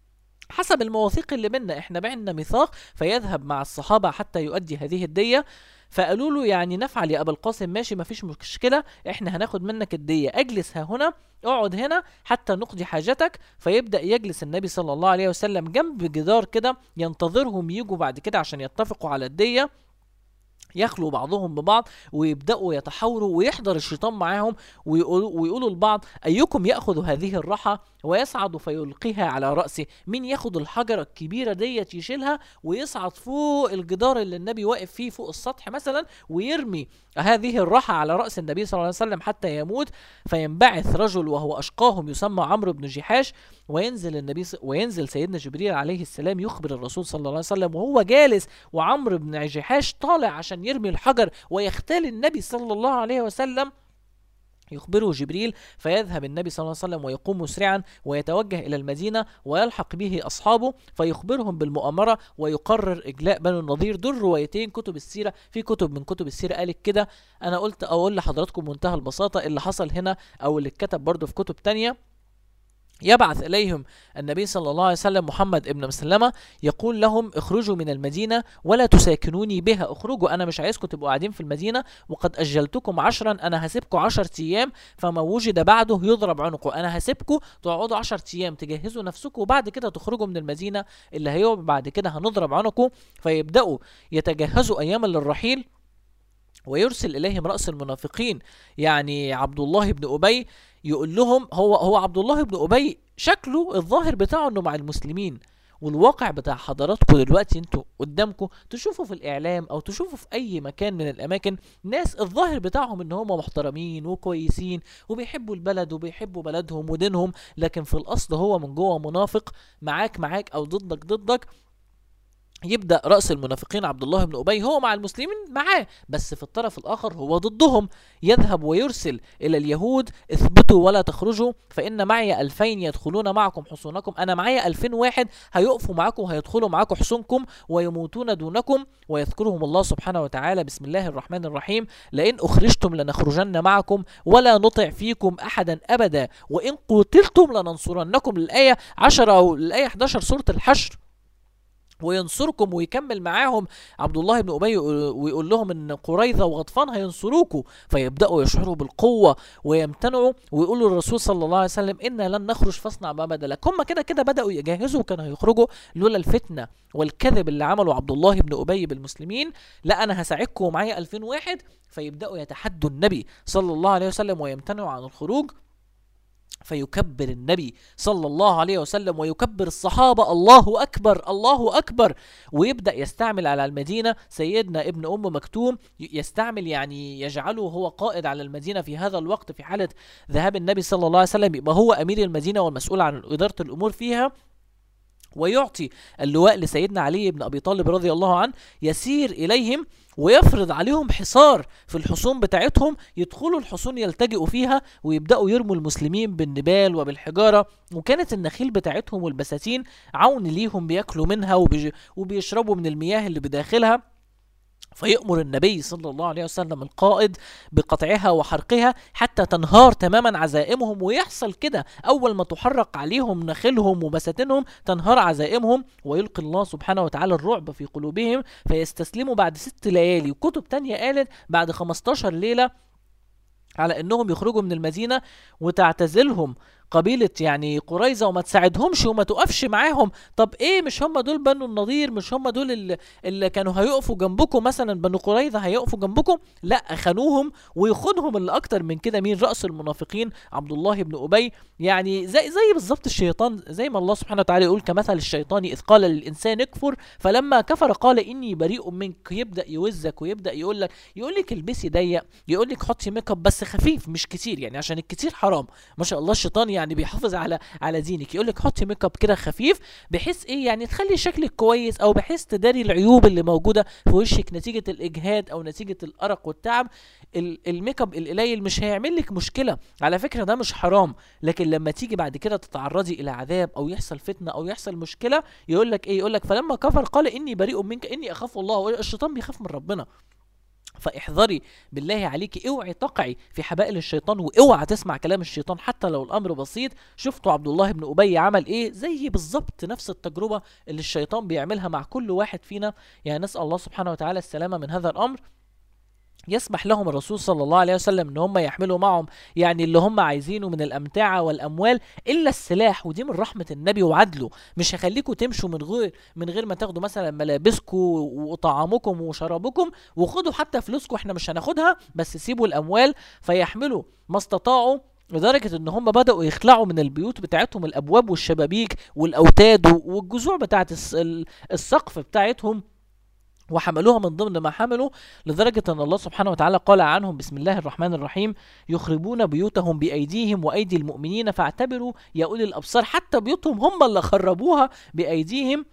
حسب المواثيق اللي بينا احنا بعنا ميثاق فيذهب مع الصحابة حتى يؤدي هذه الدية فقالوا له يعني نفعل يا ابا القاسم ماشي مفيش مشكله احنا هناخد منك الديه اجلس ها هنا اقعد هنا حتى نقضي حاجتك فيبدا يجلس النبي صلى الله عليه وسلم جنب جدار كده ينتظرهم يجوا بعد كده عشان يتفقوا على الديه يخلوا بعضهم ببعض ويبداوا يتحاوروا ويحضر الشيطان معاهم ويقولوا, ويقولوا لبعض ايكم ياخذ هذه الرحى ويصعد فيلقيها على راسه مين ياخد الحجره الكبيره ديت يشيلها ويصعد فوق الجدار اللي النبي واقف فيه فوق السطح مثلا ويرمي هذه الرحى على راس النبي صلى الله عليه وسلم حتى يموت فينبعث رجل وهو اشقاهم يسمى عمرو بن جحاش وينزل النبي س... وينزل سيدنا جبريل عليه السلام يخبر الرسول صلى الله عليه وسلم وهو جالس وعمرو بن جحاش طالع عشان يرمي الحجر ويختال النبي صلى الله عليه وسلم يخبره جبريل فيذهب النبي صلى الله عليه وسلم ويقوم مسرعا ويتوجه الى المدينه ويلحق به اصحابه فيخبرهم بالمؤامره ويقرر اجلاء بنو النضير دول روايتين كتب السيره في كتب من كتب السيره قالت كده انا قلت اقول لحضراتكم منتهى البساطه اللي حصل هنا او اللي اتكتب برضه في كتب تانية يبعث إليهم النبي صلى الله عليه وسلم محمد ابن مسلمة يقول لهم اخرجوا من المدينة ولا تساكنوني بها اخرجوا أنا مش عايزكم تبقوا قاعدين في المدينة وقد أجلتكم عشرا أنا هسيبكم عشر أيام فما وجد بعده يضرب عنقه أنا هسيبكم تقعدوا عشر أيام تجهزوا نفسكم وبعد كده تخرجوا من المدينة اللي هيقعد بعد كده هنضرب عنقه فيبدأوا يتجهزوا أياما للرحيل ويرسل إليهم رأس المنافقين يعني عبد الله بن أبي يقول لهم هو هو عبد الله بن أبي شكله الظاهر بتاعه انه مع المسلمين والواقع بتاع حضراتكم دلوقتي انتوا قدامكم تشوفوا في الاعلام او تشوفوا في اي مكان من الاماكن ناس الظاهر بتاعهم ان هم محترمين وكويسين وبيحبوا البلد وبيحبوا بلدهم ودينهم لكن في الاصل هو من جوه منافق معاك معاك او ضدك ضدك يبدا راس المنافقين عبد الله بن ابي هو مع المسلمين معاه بس في الطرف الاخر هو ضدهم يذهب ويرسل الى اليهود اثبتوا ولا تخرجوا فان معي ألفين يدخلون معكم حصونكم انا معايا ألفين واحد هيقفوا معاكم وهيدخلوا معاكم حصونكم ويموتون دونكم ويذكرهم الله سبحانه وتعالى بسم الله الرحمن الرحيم لئن اخرجتم لنخرجن معكم ولا نطع فيكم احدا ابدا وان قتلتم لننصرنكم الايه 10 او الايه 11 سوره الحشر وينصركم ويكمل معاهم عبد الله بن ابي ويقول لهم ان قريظه وغطفان هينصروكوا فيبداوا يشعروا بالقوه ويمتنعوا ويقولوا للرسول صلى الله عليه وسلم انا لن نخرج فاصنع ما بدا لك هم كده كده بداوا يجهزوا كانوا هيخرجوا لولا الفتنه والكذب اللي عمله عبد الله بن ابي بالمسلمين لا انا هساعدكم ومعايا 2000 واحد فيبداوا يتحدوا النبي صلى الله عليه وسلم ويمتنعوا عن الخروج فيكبر النبي صلى الله عليه وسلم ويكبر الصحابة الله أكبر الله أكبر ويبدأ يستعمل على المدينة سيدنا ابن أم مكتوم يستعمل يعني يجعله هو قائد على المدينة في هذا الوقت في حالة ذهاب النبي صلى الله عليه وسلم يبقى هو أمير المدينة والمسؤول عن إدارة الأمور فيها ويعطي اللواء لسيدنا علي بن ابي طالب رضي الله عنه يسير اليهم ويفرض عليهم حصار في الحصون بتاعتهم يدخلوا الحصون يلتجئوا فيها ويبداوا يرموا المسلمين بالنبال وبالحجاره وكانت النخيل بتاعتهم والبساتين عون ليهم بياكلوا منها وبيج... وبيشربوا من المياه اللي بداخلها فيأمر النبي صلى الله عليه وسلم القائد بقطعها وحرقها حتى تنهار تماما عزائمهم ويحصل كده أول ما تحرق عليهم نخلهم وبساتينهم تنهار عزائمهم ويلقي الله سبحانه وتعالى الرعب في قلوبهم فيستسلموا بعد ست ليالي وكتب تانية قالت بعد 15 ليلة على انهم يخرجوا من المدينه وتعتزلهم قبيلة يعني قريظة وما تساعدهمش وما تقفش معاهم طب ايه مش هم دول بنو النضير مش هم دول اللي, اللي كانوا هيقفوا جنبكم مثلا بنو قريظة هيقفوا جنبكم لا خانوهم ويخونهم اللي اكتر من كده مين رأس المنافقين عبد الله بن ابي يعني زي زي بالظبط الشيطان زي ما الله سبحانه وتعالى يقول كمثل الشيطان اذ قال للانسان اكفر فلما كفر قال اني بريء منك يبدا يوزك ويبدا يقول لك يقول لك البسي ضيق يقول لك حطي ميك اب بس خفيف مش كتير يعني عشان الكتير حرام ما شاء الله الشيطان يعني يعني بيحافظ على على دينك يقول لك حطي ميك اب كده خفيف بحيث ايه يعني تخلي شكلك كويس او بحيث تداري العيوب اللي موجوده في وشك نتيجه الاجهاد او نتيجه الارق والتعب ال- الميك اب القليل مش هيعمل لك مشكله على فكره ده مش حرام لكن لما تيجي بعد كده تتعرضي الى عذاب او يحصل فتنه او يحصل مشكله يقول لك ايه يقول لك فلما كفر قال اني بريء منك اني اخاف الله الشيطان بيخاف من ربنا فاحذري بالله عليك اوعي تقعي في حبائل الشيطان واوعى تسمع كلام الشيطان حتى لو الامر بسيط شفتوا عبد الله بن ابي عمل ايه زي بالظبط نفس التجربه اللي الشيطان بيعملها مع كل واحد فينا يعني نسال الله سبحانه وتعالى السلامه من هذا الامر يسمح لهم الرسول صلى الله عليه وسلم ان هم يحملوا معهم يعني اللي هم عايزينه من الامتعه والاموال الا السلاح ودي من رحمه النبي وعدله مش هخليكم تمشوا من غير من غير ما تاخدوا مثلا ملابسكم وطعامكم وشرابكم وخدوا حتى فلوسكم احنا مش هناخدها بس سيبوا الاموال فيحملوا ما استطاعوا لدرجة ان هم بدأوا يخلعوا من البيوت بتاعتهم الابواب والشبابيك والاوتاد والجذوع بتاعت الس- ال- السقف بتاعتهم وحملوها من ضمن ما حملوا لدرجة أن الله سبحانه وتعالى قال عنهم بسم الله الرحمن الرحيم يخربون بيوتهم بأيديهم وأيدي المؤمنين فاعتبروا يا أولي الأبصار حتى بيوتهم هم اللي خربوها بأيديهم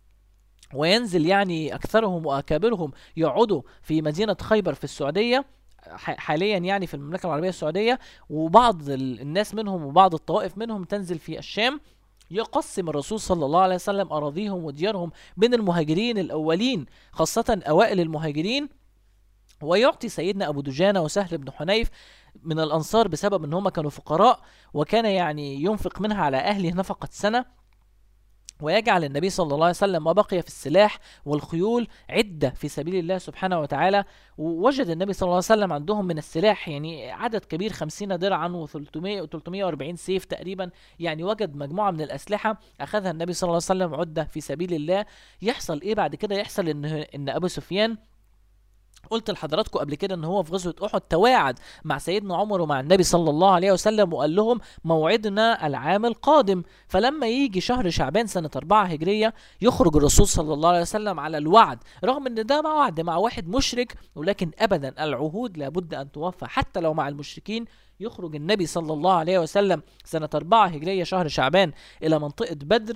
وينزل يعني أكثرهم وأكابرهم يقعدوا في مدينة خيبر في السعودية ح- حاليا يعني في المملكة العربية السعودية وبعض ال- الناس منهم وبعض الطوائف منهم تنزل في الشام يقسم الرسول صلى الله عليه وسلم أراضيهم وديارهم بين المهاجرين الأولين خاصة أوائل المهاجرين ويعطي سيدنا أبو دجانة وسهل بن حنيف من الأنصار بسبب أن هم كانوا فقراء وكان يعني ينفق منها على أهله نفقة سنة ويجعل النبي صلى الله عليه وسلم ما بقي في السلاح والخيول عدة في سبيل الله سبحانه وتعالى ووجد النبي صلى الله عليه وسلم عندهم من السلاح يعني عدد كبير خمسين درعا و300 و340 سيف تقريبا يعني وجد مجموعة من الأسلحة أخذها النبي صلى الله عليه وسلم عدة في سبيل الله يحصل إيه بعد كده يحصل إن إن أبو سفيان قلت لحضراتكم قبل كده ان هو في غزوه احد تواعد مع سيدنا عمر ومع النبي صلى الله عليه وسلم وقال لهم موعدنا العام القادم فلما يجي شهر شعبان سنه 4 هجريه يخرج الرسول صلى الله عليه وسلم على الوعد رغم ان ده وعد مع واحد مشرك ولكن ابدا العهود لابد ان توفى حتى لو مع المشركين يخرج النبي صلى الله عليه وسلم سنه 4 هجريه شهر شعبان الى منطقه بدر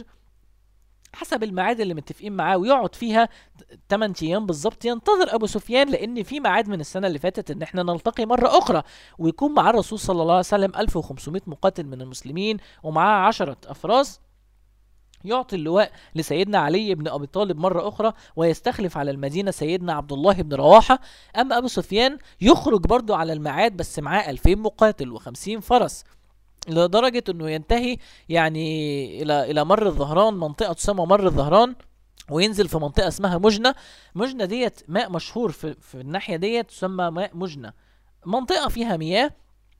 حسب الميعاد اللي متفقين معاه ويقعد فيها 8 ايام بالظبط ينتظر ابو سفيان لان في ميعاد من السنه اللي فاتت ان احنا نلتقي مره اخرى ويكون معاه الرسول صلى الله عليه وسلم 1500 مقاتل من المسلمين ومعاه 10 افراس يعطي اللواء لسيدنا علي بن ابي طالب مره اخرى ويستخلف على المدينه سيدنا عبد الله بن رواحه اما ابو سفيان يخرج برضه على الميعاد بس معاه 2000 مقاتل و50 فرس لدرجه انه ينتهي يعني الى الى مر الظهران منطقه تسمى مر الظهران وينزل في منطقه اسمها مجنة مجنة ديت ماء مشهور في, في الناحيه ديت تسمى ماء مجنة منطقه فيها مياه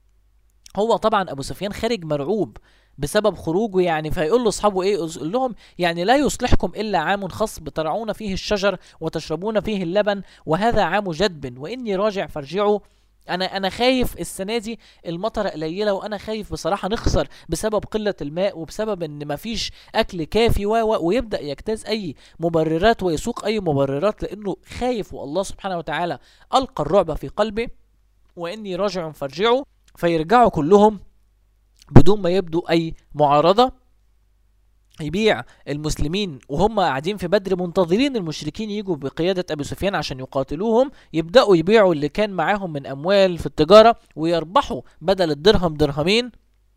هو طبعا ابو سفيان خارج مرعوب بسبب خروجه يعني فيقول له اصحابه ايه يقول لهم يعني لا يصلحكم الا عام خصب ترعون فيه الشجر وتشربون فيه اللبن وهذا عام جدب واني راجع فارجعوا انا انا خايف السنه دي المطره قليله وانا خايف بصراحه نخسر بسبب قله الماء وبسبب ان مفيش اكل كافي و و- ويبدا يجتاز اي مبررات ويسوق اي مبررات لانه خايف والله سبحانه وتعالى القى الرعب في قلبه واني راجع فارجعوا فيرجعوا كلهم بدون ما يبدو اي معارضه يبيع المسلمين وهم قاعدين في بدر منتظرين المشركين يجوا بقيادة أبي سفيان عشان يقاتلوهم يبدأوا يبيعوا اللي كان معاهم من أموال في التجارة ويربحوا بدل الدرهم درهمين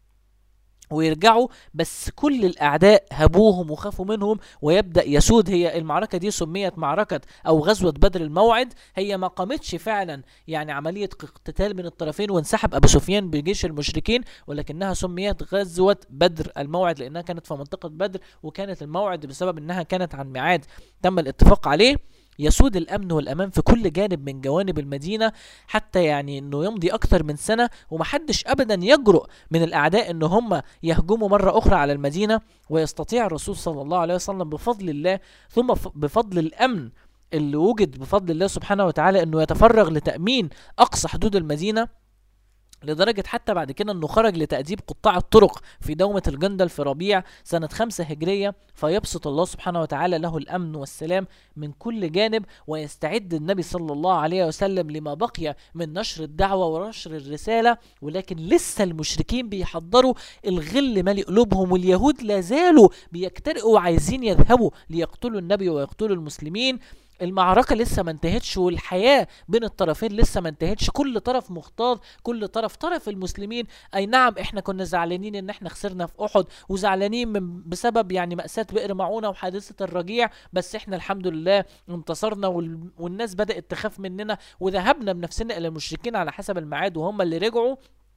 ويرجعوا بس كل الأعداء هبوهم وخافوا منهم ويبدأ يسود هي المعركة دي سميت معركة أو غزوة بدر الموعد هي ما قامتش فعلا يعني عملية قتال من الطرفين وانسحب أبو سفيان بجيش المشركين ولكنها سميت غزوة بدر الموعد لأنها كانت في منطقة بدر وكانت الموعد بسبب أنها كانت عن ميعاد تم الاتفاق عليه يسود الامن والامان في كل جانب من جوانب المدينه حتى يعني انه يمضي اكثر من سنه ومحدش ابدا يجرؤ من الاعداء ان هم يهجموا مره اخرى على المدينه ويستطيع الرسول صلى الله عليه وسلم بفضل الله ثم ف- بفضل الامن اللي وجد بفضل الله سبحانه وتعالى انه يتفرغ لتامين اقصى حدود المدينه لدرجة حتى بعد كده انه خرج لتأديب قطاع الطرق في دومة الجندل في ربيع سنة خمسة هجرية فيبسط الله سبحانه وتعالى له الأمن والسلام من كل جانب ويستعد النبي صلى الله عليه وسلم لما بقي من نشر الدعوة ونشر الرسالة ولكن لسه المشركين بيحضروا الغل مالي قلوبهم واليهود لا زالوا بيجترئوا وعايزين يذهبوا ليقتلوا النبي ويقتلوا المسلمين المعركة لسه ما انتهتش والحياة بين الطرفين لسه ما انتهتش كل طرف مختار كل طرف طرف المسلمين اي نعم احنا كنا زعلانين ان احنا خسرنا في احد وزعلانين من بسبب يعني مأساة بئر معونة وحادثة الرجيع بس احنا الحمد لله انتصرنا وال... والناس بدأت تخاف مننا وذهبنا بنفسنا الى المشركين على حسب الميعاد وهم اللي رجعوا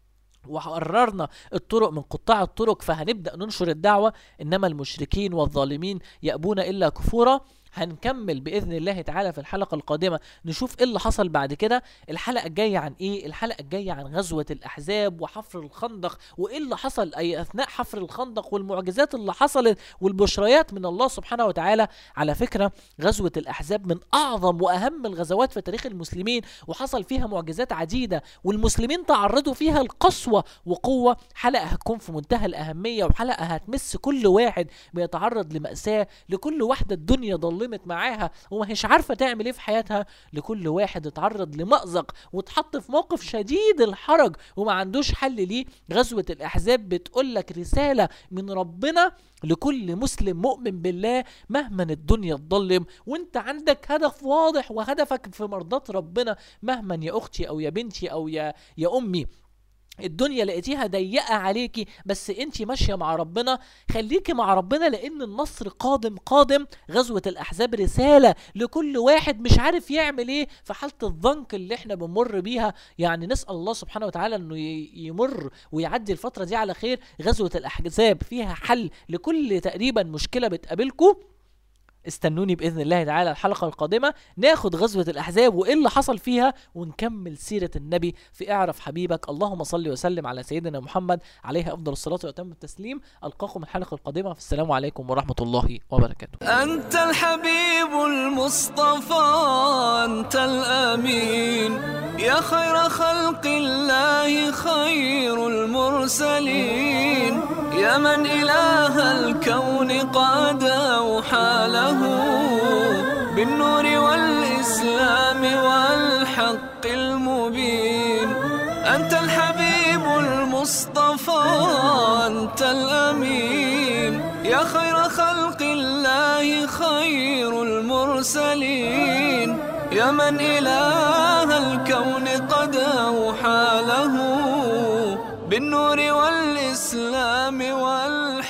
وحررنا الطرق من قطاع الطرق فهنبدأ ننشر الدعوة إنما المشركين والظالمين يأبون إلا كفورا هنكمل باذن الله تعالى في الحلقه القادمه نشوف ايه اللي حصل بعد كده الحلقه الجايه عن ايه الحلقه الجايه عن غزوه الاحزاب وحفر الخندق وايه اللي حصل اي اثناء حفر الخندق والمعجزات اللي حصلت والبشريات من الله سبحانه وتعالى على فكره غزوه الاحزاب من اعظم واهم الغزوات في تاريخ المسلمين وحصل فيها معجزات عديده والمسلمين تعرضوا فيها القسوه وقوه حلقه هتكون في منتهى الاهميه وحلقه هتمس كل واحد بيتعرض لماساه لكل واحده الدنيا ضلمت معاها وما هيش عارفه تعمل ايه في حياتها لكل واحد اتعرض لمأزق واتحط في موقف شديد الحرج وما عندوش حل ليه غزوه الاحزاب بتقول لك رساله من ربنا لكل مسلم مؤمن بالله مهما الدنيا تضلم وانت عندك هدف واضح وهدفك في مرضات ربنا مهما يا اختي او يا بنتي او يا يا امي الدنيا لقيتيها ضيقه عليكي بس انت ماشيه مع ربنا خليكي مع ربنا لان النصر قادم قادم غزوه الاحزاب رساله لكل واحد مش عارف يعمل ايه في حاله الضنك اللي احنا بنمر بيها يعني نسال الله سبحانه وتعالى انه ي- يمر ويعدي الفتره دي على خير غزوه الاحزاب فيها حل لكل تقريبا مشكله بتقابلكم استنوني باذن الله تعالى الحلقه القادمه ناخد غزوه الاحزاب وايه اللي حصل فيها ونكمل سيره النبي في اعرف حبيبك اللهم صل وسلم على سيدنا محمد عليه افضل الصلاه واتم التسليم القاكم الحلقه القادمه فالسلام عليكم ورحمه الله وبركاته أنت الحبيب المصطفى أنت الأمين يا خير خلق الله خير المرسلين يا من إله الكون قد أوحى له بالنور والإسلام والحق المبين أنت الحبيب المصطفى أنت الأمين يا خير خلق الله خير المرسلين يا من إله الكون قد أوحى له بالنور والإسلام والحق